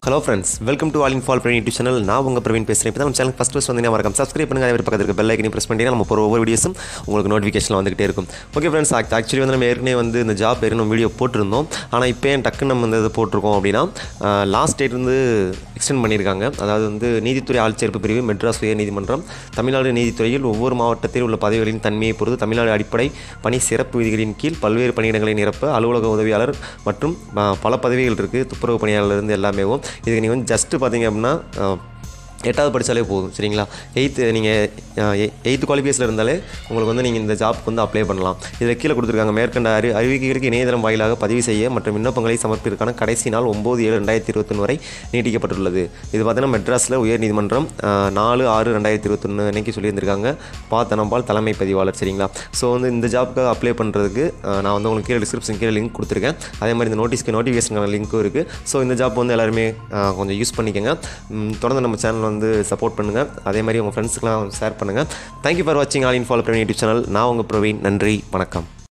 hello friends welcome to all in follow Praveen YouTube channel நான் உங்கள் பிரவீன் பேசுகிறேன் இப்போ தான் நம்ம சேனல் ஃபஸ்ட் ஃபஸ்ட் வந்தீங்கன்னா மறக்காம சப்ஸ்கிரைப் பண்ணுங்க அதே பக்கத்தில் இருக்க பெல் ஐக்கனையும் ப்ரெஸ் பண்ணிட்டீங்கன்னா நம்ம போகிற ஒவ்வொரு வீடியோஸும் உங்களுக்கு நோட்டிஃபிகேஷன் வந்துகிட்டே இருக்கும் ஓகே ஃப்ரெண்ட்ஸ் ஆக்சுவலி வந்து நம்ம ஏற்கனவே வந்து இந்த ஜாப் ஏற்கனவே வீடியோ போட்டிருந்தோம் ஆனால் இப்போ ஏன் டக்குன்னு நம்ம இந்த இது போட்டிருக்கோம் அப்படின்னா லாஸ்ட் டேட் வந்து எக்ஸ்டெண்ட் பண்ணியிருக்காங்க அதாவது வந்து நீதித்துறை ஆட்சேர்ப்பு பிரிவு மெட்ராஸ் உயர் நீதிமன்றம் தமிழ்நாடு நீதித்துறையில் ஒவ்வொரு மாவட்டத்தில் உள்ள பதவிகளின் தன்மையை பொறுத்து தமிழ்நாடு அடிப்படை பணி சிறப்பு விதிகளின் கீழ் பல்வேறு பணியிடங்களை நிரப்ப அலுவலக உதவியாளர் மற்றும் ஆ, பல பதவிகள் இருக்குது துப்புரவு பணியாளர் இருந்து எல்லாமேவும் இதுக்கு நீங்கள் வந்து ஜஸ்ட்டு பார்த்தீங்க அப்படின்னா ஆ, எட்டாவது படித்தாலே போதும் சரிங்களா எயித்து நீங்கள் எயித்து குவாலிஃபிகேஷனில் இருந்தாலே உங்களுக்கு வந்து நீங்கள் இந்த ஜாப்க்கு வந்து அப்ளை பண்ணலாம் இதில் கீழே கொடுத்துருக்காங்க மேற்கண்ட அறி அறிவிக்கைகளுக்கு இணையதளம் வாயிலாக பதிவு செய்ய மற்றும் விண்ணப்பங்களை சமர்ப்பிற்கான கடைசி நாள் ஒம்பது ஏழு ரெண்டாயிரத்தி இருபத்தொன்று வரை நீட்டிக்கப்பட்டுள்ளது இது பார்த்தீங்கன்னா மெட்ராஸில் உயர்நீதிமன்றம் ஆஹ், நாலு ஆறு ரெண்டாயிரத்தி இருபத்தொன்று அன்னைக்கு சொல்லியிருந்திருக்காங்க பா தனபால் தலைமை பதிவாளர் சரிங்களா ஸோ வந்து இந்த ஜாப்க்கு அப்ளை பண்ணுறதுக்கு நான் வந்து உங்களுக்கு கீழே டிஸ்கிரிப்ஷன் கீழே லிங்க் கொடுத்துருக்கேன் அதே மாதிரி இந்த நோட்டீஸ்க்கு நோட்டிஃபிகேஷனுக்கான லிங்க்கும் இருக்குது ஸோ இந்த ஜாப் வந்து எல்லாருமே ஆஹ், கொஞ்சம் யூஸ் பண்ணிக்கோங்க ம், தொடர்ந்து நம்ம சேனல் வந்து சப்போர்ட் பண்ணுங்கள் அதே மாதிரி உங்கள் ஃப்ரெண்ட்ஸுக்கெலாம் ஷேர் பண்ணுங்கள் தேங்க்யூ ஃபார் வாட்சிங் all in follow Praveen YouTube channel நான் உங்கள் பிரவீன் நன்றி வணக்கம்